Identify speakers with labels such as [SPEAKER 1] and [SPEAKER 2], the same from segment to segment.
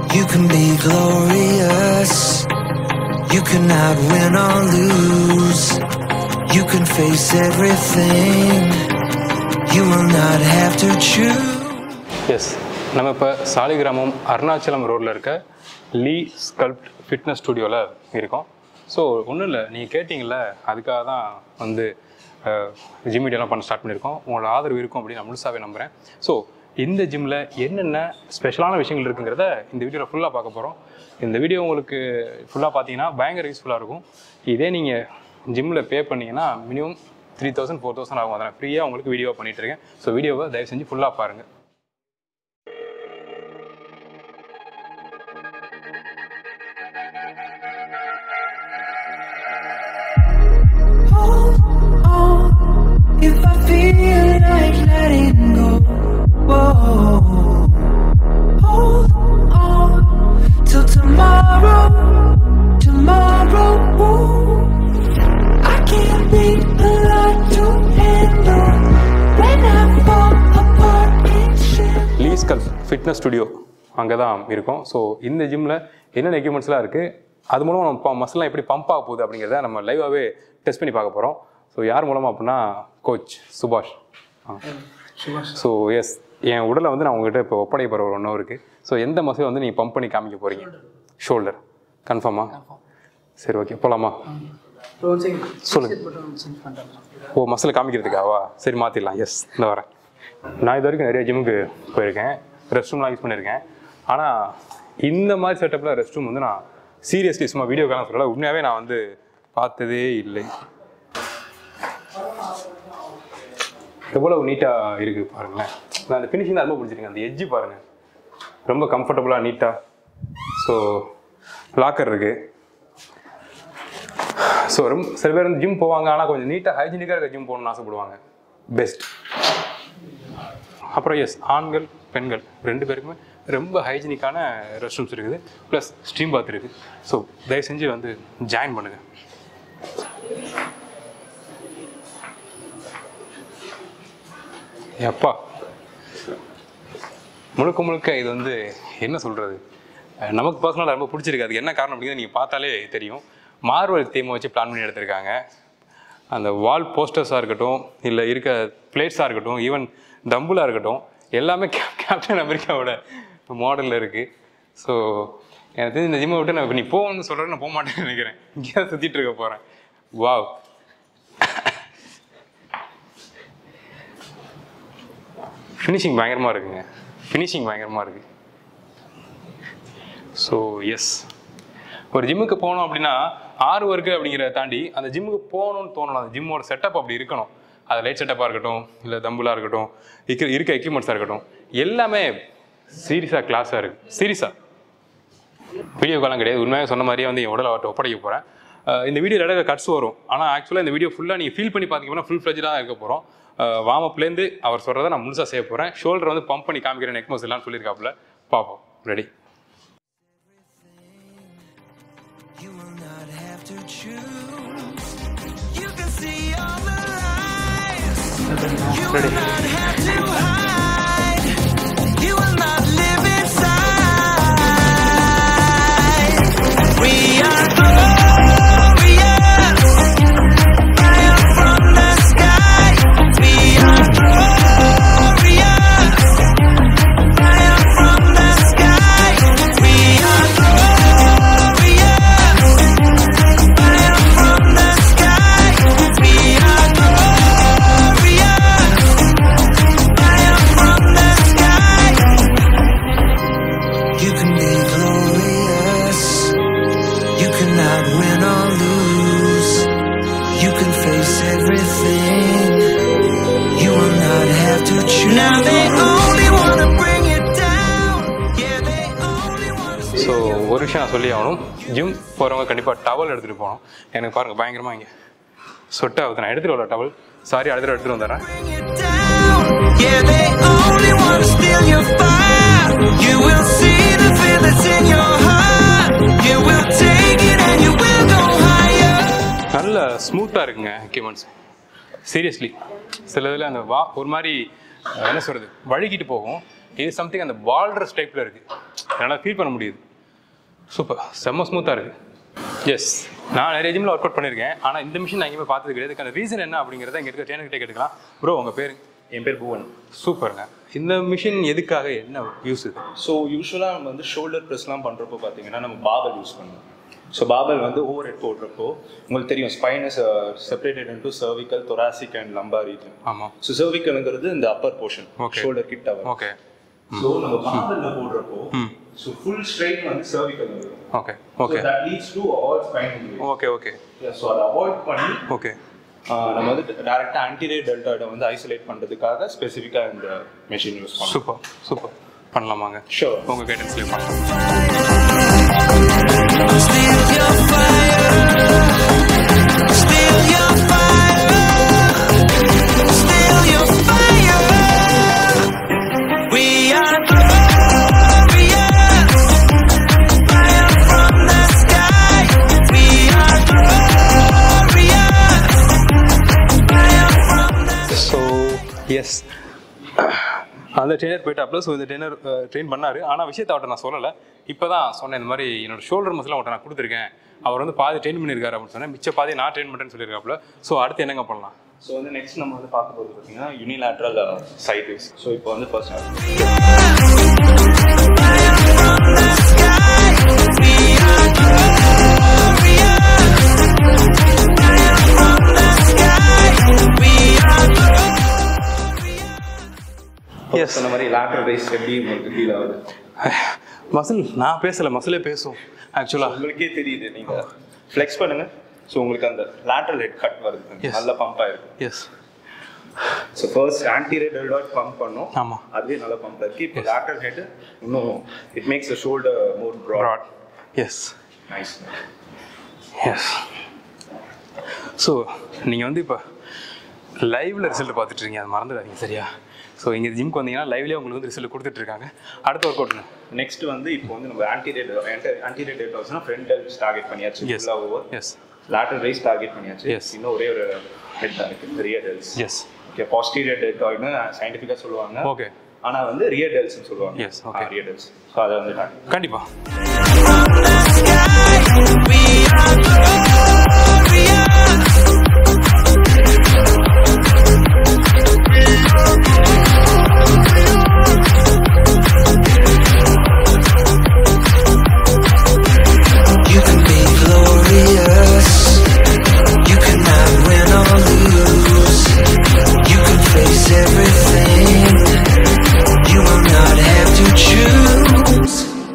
[SPEAKER 1] You can be glorious. You cannot win or lose. You can face everything. You will not have to choose.
[SPEAKER 2] Yes நம்ம இப்போ சாலிகிராமம் அருணாச்சலம் ரோட்டில் இருக்க லீ sculpt fitness ஸ்டுடியோவில் இருக்கோம் so ஒன்றும் இல்லை நீங்கள் கேட்டிங்கல்ல அதுக்காக தான் வந்து ஜிம் வீடியோலாம் பண்ண ஸ்டார்ட் பண்ணியிருக்கோம் உங்களோட ஆதரவு இருக்கும் அப்படின்னு நான் முழுசாகவே நம்புகிறேன் ஸோ இந்த ஜிம்மில் என்னென்ன ஸ்பெஷலான விஷயங்கள் இருக்குங்கிறத இந்த வீடியோவில் ஃபுல்லாக பார்க்க போகிறோம் இந்த வீடியோ உங்களுக்கு ஃபுல்லாக பார்த்தீங்கன்னா பயங்கர யூஸ்ஃபுல்லாக இருக்கும் இதே நீங்கள் ஜிம்மில் பே பண்ணீங்கன்னா minimum three thousand four thousand ஆகும் அதை ஃப்ரீயாக உங்களுக்கு வீடியோ பண்ணிட்டு இருக்கேன் ஸோ வீடியோவை தயவு செஞ்சு ஃபுல்லாக பாருங்கள்
[SPEAKER 1] Hold on if I feel like letting go. Whoa. Hold on till tomorrow. Tomorrow. I can't be a lot to handle when I fall apart in shit.
[SPEAKER 2] லீஸ்கல் ஃபிட்னஸ் ஸ்டுடியோ அங்கே தான் இருக்கோம் ஸோ இந்த ஜிம்மில் என்னென்ன எக்யூப்மெண்ட்ஸ்லாம் இருக்குது அது மூலமாக நம்ம மசிலாம் எப்படி பம்ப் ஆக போகுது அப்படிங்கிறத நம்ம லைவாகவே டெஸ்ட் பண்ணி பார்க்க போகிறோம் ஸோ யார் மூலமாக அப்படின்னா கோச் சுபாஷ் ஸோ எஸ் என் உடலை வந்து நான் உங்ககிட்ட இப்போ ஒப்படைக்க போகிற ஒரு ஒன்றும் இருக்குது ஸோ எந்த மசில் வந்து நீங்கள் பம்ப் பண்ணி காமிக்க போகிறீங்க ஷோல்டர் கன்ஃபார்மா சரி ஓகே போகலாமா சொல்லுங்க. ஓ மசில் காமிக்கிறதுக்காவா சரி மாற்றிடலாம் எஸ் இந்த வரேன் நான் இது வரைக்கும் நிறைய ஜிம்முக்கு போயிருக்கேன் ரெஸ்ட் ரூம்லாம் யூஸ் பண்ணியிருக்கேன் ஆனால் இந்த மாதிரி செட்டப்பில் ரெஸ்ட் ரூம் வந்து நான் சீரியஸ்லி சும்மா வீடியோக்கான சொல்லல உண்மையாகவே நான் வந்து பார்த்ததே இல்லை எவ்வளவு நீட்டாக இருக்குது பாருங்களேன் நான் அந்த ஃபினிஷிங் தான் ரொம்ப பிடிச்சிருக்கேன் அந்த எட்ஜு பாருங்கள் ரொம்ப கம்ஃபர்டபுளாக நீட்டாக ஸோ லாக்கர் இருக்குது ஸோ ரொம்ப சில பேர் வந்து ஜிம் போவாங்க ஆனால் கொஞ்சம் நீட்டாக ஹைஜீனிக்காக இருக்க ஜிம் போகணும்னு ஆசைப்படுவாங்க பெஸ்ட் அப்புறம் எஸ் ஆண்கள் பெண்கள் ரெண்டு பேருக்குமே ரொம்ப ஹைஜீனிக்கான ரெஸ்ட் ரூம்ஸ் இருக்குது ப்ளஸ் ஸ்டீம் பாத் இருக்குது ஸோ தயவு செஞ்சு வந்து ஜாயின் பண்ணுங்கள் எப்பா முழுக்க முழுக்க இது வந்து என்ன சொல்கிறது நமக்கு பர்சனலாக ரொம்ப பிடிச்சிருக்கு அதுக்கு என்ன காரணம் அப்படிங்கிறது நீங்கள் பார்த்தாலே தெரியும் மார்வல் தீமை வச்சு பிளான் பண்ணி எடுத்திருக்காங்க அந்த வால் போஸ்டர்ஸாக இருக்கட்டும் இல்லை இருக்க பிளேட்ஸாக இருக்கட்டும் ஈவன் டம்புலாக இருக்கட்டும் எல்லாமே கேப் கேப்டன் அமெரிக்காவோட மாடலில் இருக்குது ஸோ எனக்கு தெரிஞ்சு இந்த ஜிம்மை விட்டு நான் இப்போ நீ போகணும்னு சொல்கிறேன் நான் போக மாட்டேன்னு நினைக்கிறேன் இங்கே தான் சுற்றிட்டு இருக்க போகிறேன் வாவ் ஃபினிஷிங் பயங்கரமாக இருக்குங்க ஃபினிஷிங் பயங்கரமாக இருக்குது ஸோ எஸ் ஒரு ஜிம்முக்கு போனோம் அப்படின்னா ஆறு ஒர்க்கு அப்படிங்கிறத தாண்டி அந்த ஜிம்முக்கு போகணும்னு தோணணும் அந்த ஜிம்மோட செட்டப் அப்படி இருக்கணும் அது லைட் செட்டப்பாக இருக்கட்டும் இல்லை தம்புலாக இருக்கட்டும் இருக்க இருக்க எக்யூப்மெண்ட்ஸாக இருக்கட்டும் எல்லாமே சீரியஸாக கிளாஸாக இருக்குது சீரியஸாக வீடியோ காலம் கிடையாது உண்மையாக சொன்ன மாதிரியே வந்து என் உடலை அவர்கிட்ட ஒப்படைக்க போகிறேன் இந்த வீடியோ இடையில கட்ஸ் வரும் ஆனால் ஆக்சுவலாக இந்த வீடியோ ஃபுல்லாக நீங்கள் ஃபீல் பண்ணி பார்த்தீங்கன்னா ஃபுல் ஃப்ளெஜாக தான் இருக்க போகிறோம் வாமப்லேருந்து அவர் சொல்கிறத நான் முழுசாக செய்ய போகிறேன் ஷோல்டர் வந்து பம்ப் பண்ணி காமிக்கிறேன் நெக் மசில்லாம் சொல்லியிருக்காப்புல பார்ப்போம் ready
[SPEAKER 1] You will not have to choose. You can see all the lies. You will not have to hide. You will not live inside. We are glorious. Fire from the sky. We are glorious. Fire from the sky. We are glorious. Fire from the sky. We are glorious. Fire from the sky. You can be glorious. You cannot win or lose. You can face everything. You will not have to choose. Now they only want to bring it down. Yeah, they only want to.
[SPEAKER 2] So ஒரு விஷயம் நான் சொல்லி ஆகணும் gym போகிறவங்க கண்டிப்பாக towel எடுத்துகிட்டு போகணும் எனக்கு பாருங்கள் பயங்கரமாக இங்கே சொட்டை ஆகுது நான் எடுத்துகிட்டு வரல டவல் சாரி அடுத்த எடுத்துகிட்டு வந்துடுறேன்
[SPEAKER 1] bring it down. Yeah, they only want to steal your fire. You will see the fear that's in your heart. You will take it and you will go higher.
[SPEAKER 2] நல்ல ஸ்மூத்தாக இருக்குங்க equipments seriously சில இதில் அந்த வா ஒரு மாதிரி அஹ், என்ன சொல்கிறது வழுக்கிட்டு போகும் இது சம்திங் அந்த பால்ட்ரஸ் டைப்பில் இருக்குது என்னால் ஃபீல் பண்ண முடியுது சூப்பர் செம்ம ஸ்மூத்தாக இருக்குது எஸ் நான் நிறைய ஜிம்மில் ஒர்க் அவுட் பண்ணியிருக்கேன் ஆனால் இந்த மிஷின் நான் எங்கேயுமே பார்த்தது கிடையாது இதுக்கான ரீசன் என்ன அப்படிங்கிறத இங்கே இருக்க ட்ரெயினர்கிட்ட கேட்டுக்கலாம் ப்ரோ உங்கள் பேர்
[SPEAKER 3] என் பேர் புவன்
[SPEAKER 2] சூப்பருங்க இந்த மிஷின் எதுக்காக என்ன யூஸ் இது
[SPEAKER 3] ஸோ யூஸ்வலாக நம்ம வந்து ஷோல்டர் ப்ரெஸ்லாம் பண்ணுறப்போ பார்த்தீங்கன்னா நம்ம பாபல் யூஸ் பண்ணுவோம் ஸோ பாபல் வந்து ஓவர் ஹெட் போடுறப்போ உங்களுக்கு தெரியும் spine is separated into cervical thoracic and lumbar region
[SPEAKER 2] ஆமாம்
[SPEAKER 3] ஸோ cervicalங்கிறது இந்த அப்பர் போர்ஷன்
[SPEAKER 2] Okay.
[SPEAKER 3] ஷோல்டர் கிட்ட வரும்
[SPEAKER 2] ஓகே
[SPEAKER 3] ஸோ நம்ம பாபல்ல போடுறப்போ ஸோ ஃபுல் ஸ்ட்ரெயின் வந்து cervical வரும்
[SPEAKER 2] okay
[SPEAKER 3] so
[SPEAKER 2] okay
[SPEAKER 3] that leads to all spine
[SPEAKER 2] okay okay
[SPEAKER 3] so அதை அவாய்ட் பண்ணி
[SPEAKER 2] ஓகே
[SPEAKER 3] ஆஹ் நம்ம வந்து டேரெக்டாக ஆன்டிரேட் டெல்டாய்டை வந்து ஐசோலேட் பண்ணுறதுக்காக ஸ்பெசிஃபிக்காக இந்த மெஷின் யூஸ் பண்ணுவோம்
[SPEAKER 2] சூப்பர் சூப்பர் பண்ணலாமாங்க
[SPEAKER 3] ஷோர்
[SPEAKER 2] உங்கள் கைடன்ஸ்லேயே பண்ணலாம்
[SPEAKER 1] Steal your fire. Steal your fire. Steal your fire. We are glorious. Fire from the sky. We are glorious. Fire from the
[SPEAKER 2] so yes அந்த ட்ரெயினர் போயிட்டாப்ல ஸோ இந்த trainer train பண்ணார் ஆனால் விஷயத்தை அவர்கிட்ட நான் சொல்லலை இப்போ தான் சொன்னேன் இந்த மாதிரி என்னோட ஷோல்டர் மசில் அவர்கிட்ட நான் கொடுத்துருக்கேன் அவர் வந்து பாதி ட்ரெயின் பண்ணியிருக்காரு அப்படின்னு சொன்னேன் மிச்ச பாதி நான் ட்ரெயின் பண்ணுறேன்னு சொல்லியிருக்காப்புல ஸோ அடுத்து என்னங்க பண்ணலாம்
[SPEAKER 3] ஸோ வந்து நெக்ஸ்ட் நம்ம வந்து பார்க்க போகிறது பார்த்தீங்கன்னா யூனிலேட்ரல் சைட் வேஸ் ஸோ இப்போ வந்து ஃபர்ஸ்ட்
[SPEAKER 2] Yes.
[SPEAKER 3] சொன்ன மாதிரி லேட்டரல் ரைஸ் எப்படி உங்களுக்கு ஃபீல் ஆகுது
[SPEAKER 2] மசில் நான் பேசலை மசிலே பேசும் ஆக்சுவலாக
[SPEAKER 3] உங்களுக்கே தெரியுது நீங்கள் ஃப்ளெக்ஸ் பண்ணுங்க ஸோ உங்களுக்கு அந்த லேட்டரல் ஹெட் கட் வருது
[SPEAKER 2] Yes.
[SPEAKER 3] நல்ல பம்ப் ஆயிருக்கு
[SPEAKER 2] yes
[SPEAKER 3] so first anterior deltoid pump பண்ணோம்
[SPEAKER 2] ஆமாம்
[SPEAKER 3] அதுவே நல்ல பம்ப் இருக்கு இப்போ லேட்டரல் ஹெட் இன்னும் it makes the shoulder more broad
[SPEAKER 2] broad yes
[SPEAKER 3] nice
[SPEAKER 2] yes so நீங்கள் வந்து இப்போ லைவில் ரிசல்ட் பார்த்துட்ருக்கீங்க அதை மறந்துடாதீங்க சரியா ஸோ இங்கே ஜிம்க்கு வந்தீங்கன்னா லைவ்லேயே உங்களுக்கு வந்து ரிசல்ட் கொடுத்துட்ருக்காங்க அடுத்த ஒர்க் அவுட்டுங்க
[SPEAKER 3] நெக்ஸ்ட் வந்து இப்போ வந்து நம்ம ஆன்டீரியர் ஆன்டீரியர் டேட் ஹவுஸ்னா ஃப்ரண்ட் டெல்ஸ் டார்கெட் பண்ணியாச்சு
[SPEAKER 2] எஸ்
[SPEAKER 3] ஃபுல்லாக over
[SPEAKER 2] yes
[SPEAKER 3] lateral raise target பண்ணியாச்சு
[SPEAKER 2] Yes.
[SPEAKER 3] இன்னும் ஒரே ஒரு ஹெட் தான் இருக்கு rear delts
[SPEAKER 2] yes
[SPEAKER 3] okay posterior டெல்டாய்ட்னு சயின்டிஃபிக்காக சொல்லுவாங்க
[SPEAKER 2] ஓகே
[SPEAKER 3] ஆனா வந்து ரியர் டெல்ஸ்னு சொல்லுவாங்க
[SPEAKER 2] Yes, okay.
[SPEAKER 3] Rear delts so அதை வந்து target.
[SPEAKER 2] கண்டிப்பாக
[SPEAKER 1] You can be glorious. You cannot win or lose. You can face everything. You will not have to choose.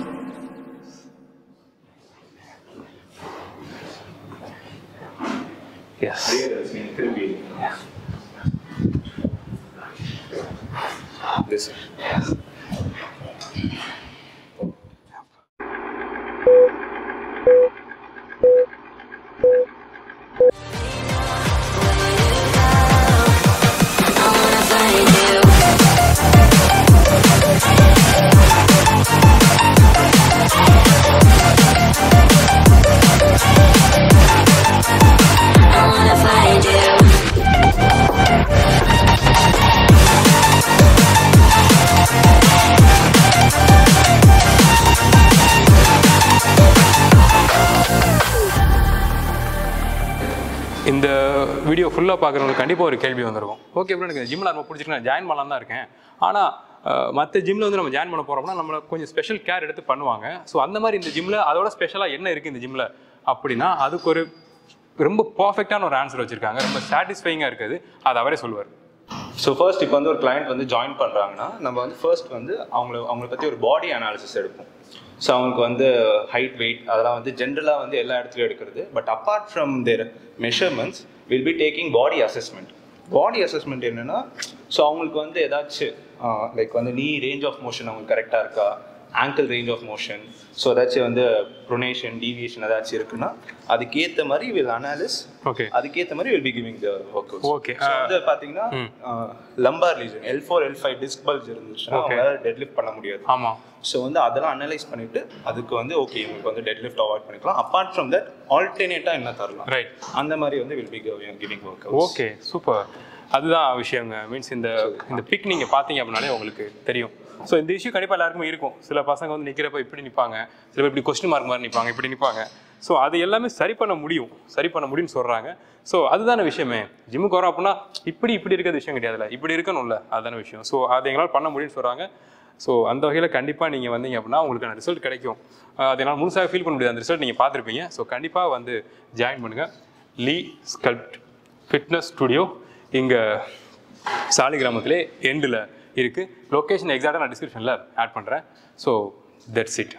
[SPEAKER 2] Yes
[SPEAKER 3] rear delts நீங்க திரும்பி This.
[SPEAKER 4] I wanna find you.
[SPEAKER 2] இந்த video ஃபுல்லாக பார்க்குறவங்களுக்கு கண்டிப்பாக ஒரு கேள்வி வந்திருக்கும் ஓகே ப்ரோ எனக்கு ஜிம்மில் ரொம்ப பிடிச்சிருக்கு நான் ஜாயின் பண்ணலாம் தான் இருக்கேன் ஆனால் மற்ற ஜிம்மில் வந்து நம்ம ஜாயின் பண்ண போகிறோம்னா நம்மளை கொஞ்சம் ஸ்பெஷல் கேர் எடுத்து பண்ணுவாங்க ஸோ அந்த மாதிரி இந்த ஜிம்மில் அதோட ஸ்பெஷலாக என்ன இருக்குது இந்த ஜிம்மில் அப்படின்னா அதுக்கு ஒரு ரொம்ப பர்ஃபெக்டான ஒரு ஆன்சர் வச்சுருக்காங்க ரொம்ப சாட்டிஸ்ஃபைங்காக இருக்குது அது அவரே சொல்லுவார்
[SPEAKER 3] ஸோ ஃபர்ஸ்ட் இப்போ வந்து ஒரு client வந்து ஜாயின் பண்ணுறாங்கன்னா நம்ம வந்து ஃபர்ஸ்ட் வந்து அவங்கள அவங்கள பற்றி ஒரு பாடி அனாலிசிஸ் எடுப்போம் ஸோ அவங்களுக்கு வந்து ஹைட் வெயிட் அதெல்லாம் வந்து ஜென்ரலாக வந்து எல்லா இடத்துலையும் எடுக்கிறது but apart from there measurements will be taking body assessment body assessment என்னன்னா ஸோ அவங்களுக்கு வந்து ஏதாச்சும் லைக் வந்து நீ ரேஞ்ச் ஆஃப் மோஷன் அவங்களுக்கு கரெக்டாக இருக்கா angle range of motion so ஏதாச்சும் வந்து ப்ரொனேஷன் டீவியேஷன் ஏதாச்சும் இருக்குன்னா அதுக்கேற்ற மாதிரி வில் அனாலிஸ்
[SPEAKER 2] ஓகே
[SPEAKER 3] அதுக்கேற்ற மாதிரி will be giving the work
[SPEAKER 2] Okay.
[SPEAKER 3] So வந்து பார்த்தீங்கன்னா lumbar lesion L four L five disc bulge இருந்துச்சுன்னா
[SPEAKER 2] Okay.
[SPEAKER 3] அவங்களால டெட் லிஃப்ட் பண்ண முடியாது
[SPEAKER 2] ஆமாம்
[SPEAKER 3] ஸோ வந்து அதெல்லாம் அனலைஸ் பண்ணிட்டு அதுக்கு வந்து ஓகே இவங்களுக்கு வந்து டெட் லிஃப்ட் அவாய்ட் பண்ணிக்கலாம் அப்பார்ட் ஃப்ரம் தட் ஆல்டர்னேட்டாக என்ன தரலாம்
[SPEAKER 2] ரைட்
[SPEAKER 3] அந்த மாதிரி வந்து will be giving work
[SPEAKER 2] okay super அதுதான் விஷயங்க மீன்ஸ் இந்த இந்த பிக் நீங்கள் பார்த்தீங்க அப்படின்னாலே உங்களுக்கு தெரியும் ஸோ இந்த இஷ்யூ கண்டிப்பாக எல்லாருக்குமே இருக்கும் சில பசங்க வந்து நிற்கிறப்ப இப்படி நிற்பாங்க சில பேர் இப்படி கொஸ்டின் மார்க் மாதிரி நிற்பாங்க இப்படி நிற்பாங்க ஸோ அது எல்லாமே சரி பண்ண முடியும் சரி பண்ண முடியும்னு சொல்கிறாங்க ஸோ அதுதான விஷயமே ஜிம்முக்கு வரோம் அப்படின்னா இப்படி இப்படி இருக்கிறது விஷயம் கிடையாதுல்ல இப்படி இருக்கணும்ல அதுதான விஷயம் ஸோ அது எங்களால் பண்ண முடியும்னு சொல்கிறாங்க ஸோ அந்த வகையில் கண்டிப்பாக நீங்கள் வந்தீங்க அப்படின்னா உங்களுக்கான ரிசல்ட் கிடைக்கும் அஹ் அதை என்னால் முழுசாக ஃபீல் பண்ண முடியாது அந்த ரிசல்ட் நீங்கள் பார்த்துருப்பீங்க ஸோ கண்டிப்பாக வந்து ஜாயின் பண்ணுங்கள் லீ ஸ்கல்ப்ட் ஃபிட்னஸ் ஸ்டுடியோ இங்கே சாலி கிராமத்திலே எண்டில் இருக்குது லொக்கேஷன் எக்ஸாக்டாக நான் டிஸ்கிரிப்ஷனில் ஆட் பண்ணுறேன் so that's it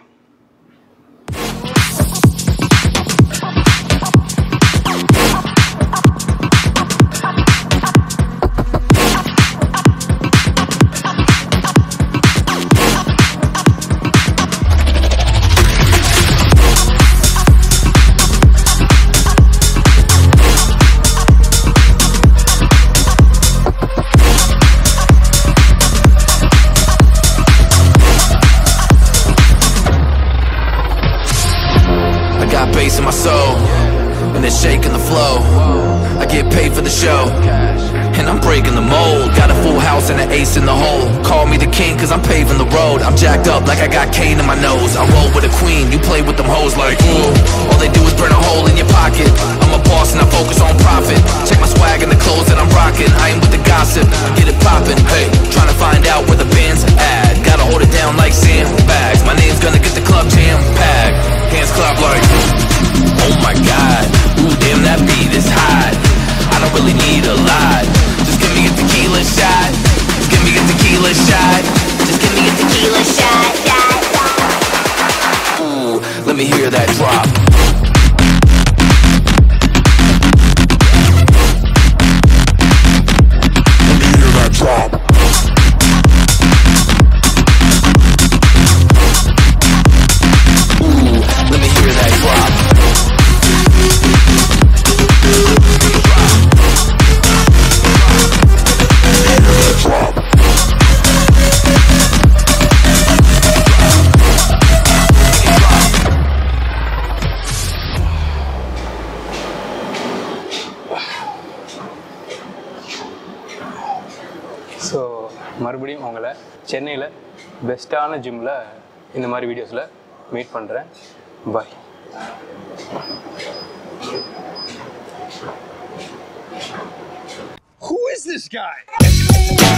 [SPEAKER 5] I got bass in my soul, and it's shaking the flow. I get paid for the show, and I'm breaking the mold. Got a full house and an ace in the hole. Call me the king, cause I'm paving the road. I'm jacked up like I got cane in my nose. I roll with a queen, you play with them hoes like, ooh. All they do is burn a hole in your pocket. I'm a boss and I focus on profit. Check my swag and the clothes that I'm rocking. I ain't with the gossip, get it poppin'. Hey, trying to find out where the band's at. Gotta hold it down like sandbags. My name's gonna get the club jam packed. Hands clap like, oh my god. Ooh, damn, that beat is hot. I don't really need a lot. Just give me a tequila shot. Just give me a tequila shot. Just give me a tequila shot. Ooh, let me hear that drop. Let me hear that drop. Ooh, let me hear that drop.
[SPEAKER 2] So மறுபடியும் உங்களை சென்னையில் பெஸ்ட்டான ஜிம்மில் இந்த மாதிரி வீடியோஸில் meet பண்ணுறேன் பாய்
[SPEAKER 6] Who is this guy?